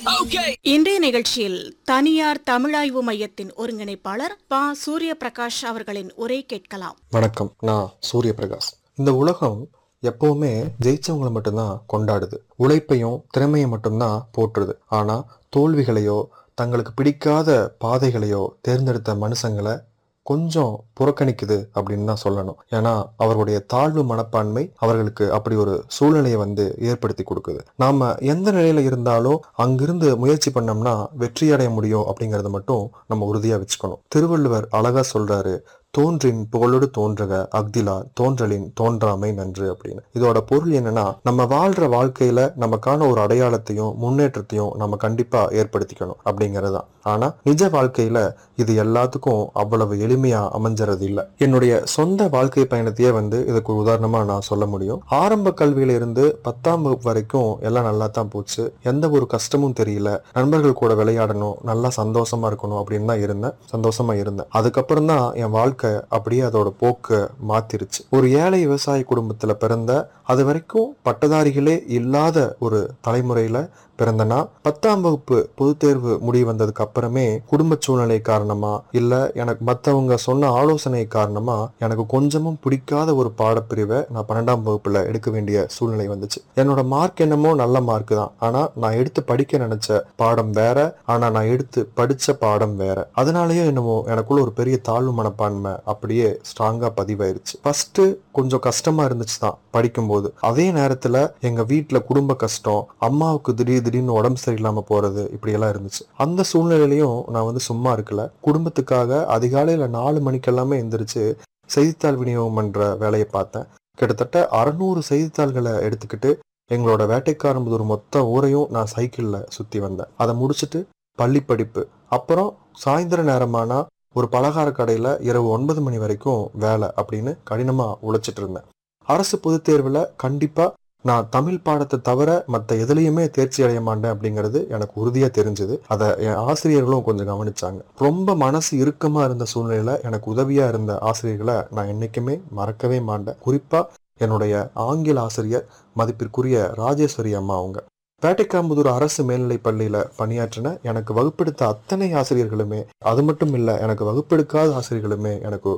இன்றைய நிகழ்ச்சியில் தனியார் தமிழாய்வு மையத்தின் ஒருங்கிணைப்பாளர் ப சூரிய பிரகாஷ் அவர்களின் உரை கேட்கலாம் வணக்கம் நான் சூரிய பிரகாஷ் இந்த உலகம் எப்பவுமே ஜெயிச்சவங்களை மட்டும்தான் கொண்டாடுது உழைப்பையும் திறமையை மட்டும்தான் போற்றுது ஆனா தோல்விகளையோ தங்களுக்கு பிடிக்காத பாதைகளையோ தேர்ந்தெடுத்த மனுஷங்களை கொஞ்சம் புறக்கணிக்குது அப்படின்னு தான் சொல்லணும் ஏன்னா அவர்களுடைய தாழ்வு மனப்பான்மை அவர்களுக்கு அப்படி ஒரு சூழ்நிலையை வந்து ஏற்படுத்தி கொடுக்குது நாம எந்த நிலையில இருந்தாலும் அங்கிருந்து முயற்சி பண்ணோம்னா வெற்றி அடைய முடியும் அப்படிங்கறத மட்டும் நம்ம உறுதியா வச்சுக்கணும் திருவள்ளுவர் அழகா சொல்றாரு தோன்றின் புகழோடு தோன்றுக அக்திலா தோன்றலின் தோன்றாமை நன்று அப்படின்னு இதோட பொருள் என்னன்னா நம்ம வாழ்ற வாழ்க்கையில நமக்கான ஒரு அடையாளத்தையும் முன்னேற்றத்தையும் நம்ம கண்டிப்பா ஏற்படுத்திக்கணும் அப்படிங்கறதுதான் ஆனா நிஜ வாழ்க்கையில இது எல்லாத்துக்கும் அவ்வளவு எளிமையா அமைஞ்சறது இல்ல என்னுடைய சொந்த வாழ்க்கை பயணத்தையே வந்து இதுக்கு ஒரு உதாரணமா நான் சொல்ல முடியும் ஆரம்ப கல்வியில இருந்து பத்தாம் வகுப்பு வரைக்கும் எல்லாம் நல்லா தான் போச்சு எந்த ஒரு கஷ்டமும் தெரியல நண்பர்கள் கூட விளையாடணும் நல்லா சந்தோஷமா இருக்கணும் அப்படின்னு தான் இருந்தேன் சந்தோஷமா இருந்தேன் அதுக்கப்புறம் தான் என் வாழ்க்கை அப்படியே அதோட போக்கு மாத்திருச்சு ஒரு ஏழை விவசாய குடும்பத்துல பிறந்த அது வரைக்கும் பட்டதாரிகளே இல்லாத ஒரு தலைமுறையில பிறந்தனா பத்தாம் வகுப்பு பொதுத் தேர்வு முடிவு வந்ததுக்கு அப்புறமே குடும்ப சூழ்நிலை காரணமா இல்ல எனக்கு மத்தவங்க சொன்ன ஆலோசனை காரணமா எனக்கு கொஞ்சமும் பிடிக்காத ஒரு பாடப்பிரிவை நான் பன்னெண்டாம் வகுப்புல எடுக்க வேண்டிய சூழ்நிலை வந்துச்சு என்னோட மார்க் என்னமோ நல்ல மார்க் தான் ஆனா நான் எடுத்து படிக்க நினைச்ச பாடம் வேற ஆனா நான் எடுத்து படிச்ச பாடம் வேற அதனாலயே என்னமோ எனக்குள்ள ஒரு பெரிய தாழ்வு மனப்பான்மை அப்படியே ஸ்ட்ராங்கா பதிவாயிருச்சு ஃபர்ஸ்ட் கொஞ்சம் கஷ்டமா இருந்துச்சு தான் படிக்கும்போது அதே நேரத்துல எங்க வீட்ல குடும்ப கஷ்டம் அம்மாவுக்கு திடீர் திடீர்னு உடம்பு சரியில்லாம போறது இப்படி எல்லாம் இருந்துச்சு அந்த சூழ்நிலையிலையும் நான் வந்து சும்மா இருக்கல குடும்பத்துக்காக அதிகாலையில நாலு மணிக்கெல்லாமே எந்திரிச்சு செய்தித்தாள் விநியோகம் பண்ற வேலையை பார்த்தேன் கிட்டத்தட்ட அறுநூறு செய்தித்தாள்களை எடுத்துக்கிட்டு எங்களோட வேட்டைக்காரம்புதூர் மொத்த ஊரையும் நான் சைக்கிள்ல சுத்தி வந்தேன் அதை முடிச்சுட்டு பள்ளி படிப்பு அப்புறம் சாயந்தர நேரமானா ஒரு பலகார கடையில இரவு ஒன்பது மணி வரைக்கும் வேலை அப்படின்னு கடினமா உழைச்சிட்டு இருந்தேன் அரசு பொதுத் தேர்வுல கண்டிப்பா நான் தமிழ் பாடத்தை தவிர மற்ற எதுலையுமே தேர்ச்சி அடைய மாட்டேன் அப்படிங்கிறது எனக்கு உறுதியா தெரிஞ்சது அதை என் ஆசிரியர்களும் கொஞ்சம் கவனிச்சாங்க ரொம்ப மனசு இறுக்கமா இருந்த சூழ்நிலையில எனக்கு உதவியா இருந்த ஆசிரியர்களை நான் என்னைக்குமே மறக்கவே மாட்டேன் குறிப்பா என்னுடைய ஆங்கில ஆசிரியர் மதிப்பிற்குரிய ராஜேஸ்வரி அம்மா அவங்க பேட்டைக்காம்புதூர் அரசு மேல்நிலைப் பள்ளியில பணியாற்றின எனக்கு வகுப்பெடுத்த அத்தனை ஆசிரியர்களுமே அது மட்டும் இல்ல எனக்கு வகுப்பெடுக்காத ஆசிரியர்களுமே எனக்கு